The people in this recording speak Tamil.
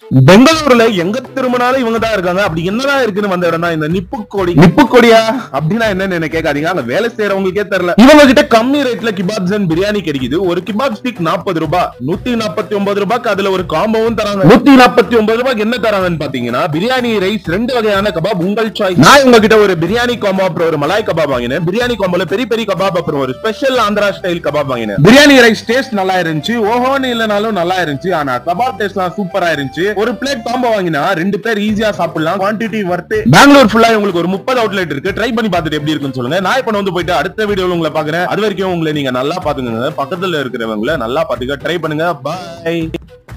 பெங்களூர்ல எங்க திரும்பினாலும் இவங்க தான் இருக்காங்க அப்படி என்னதான் இருக்குன்னு வந்த இடம் தான் இந்த நிப்பு கொடி நிப்பு கொடியா அப்படின்னா என்னன்னு என்ன கேட்காதீங்க அங்க வேலை செய்யறவங்களுக்கே தெரியல இவங்க கிட்ட கம்மி ரேட்ல கிபாப்ஸ் அண்ட் பிரியாணி கிடைக்குது ஒரு கிபாப் ஸ்டிக் நாற்பது ரூபாய் நூத்தி நாற்பத்தி ஒன்பது ரூபாய்க்கு அதுல ஒரு காம்போவும் தராங்க நூத்தி நாற்பத்தி ஒன்பது ரூபாய்க்கு என்ன தராங்கன்னு பாத்தீங்கன்னா பிரியாணி ரைஸ் ரெண்டு வகையான கபாப் உங்கள் சாய்ஸ் நான் உங்ககிட்ட ஒரு பிரியாணி காம்போ அப்புறம் ஒரு மலாய் கபாப் வாங்கினேன் பிரியாணி காம்போல பெரிய பெரிய கபாப் அப்புறம் ஒரு ஸ்பெஷல் ஆந்திரா ஸ்டைல் கபாப் வாங்கினேன் பிரியாணி ரைஸ் டேஸ்ட் நல்லா இருந்துச்சு ஓஹோன்னு இல்லனாலும் நல்லா இருந்துச்சு ஆனா கபாப் டேஸ்ட்லாம் சூப்பரா இருந்துச்சு ஒரு பிளேட் காம்போ வாங்கினா ரெண்டு பேர் ஈஸியா சாப்பிடலாம் குவான்டிட்டி வர்த்து பெங்களூர் ஃபுல்லா உங்களுக்கு ஒரு முப்பது அவுட்லெட் இருக்கு ட்ரை பண்ணி பார்த்துட்டு எப்படி இருக்குன்னு சொல்லுங்க நான் இப்ப வந்து போயிட்டு அடுத்த வீடியோல உங்களை பாக்குறேன் அது வரைக்கும் உங்களை நீங்க நல்லா பாத்துக்கங்க பக்கத்துல இருக்கிறவங்களை நல்லா பாத்துக்க ட்ரை பண்ணுங்க பாய்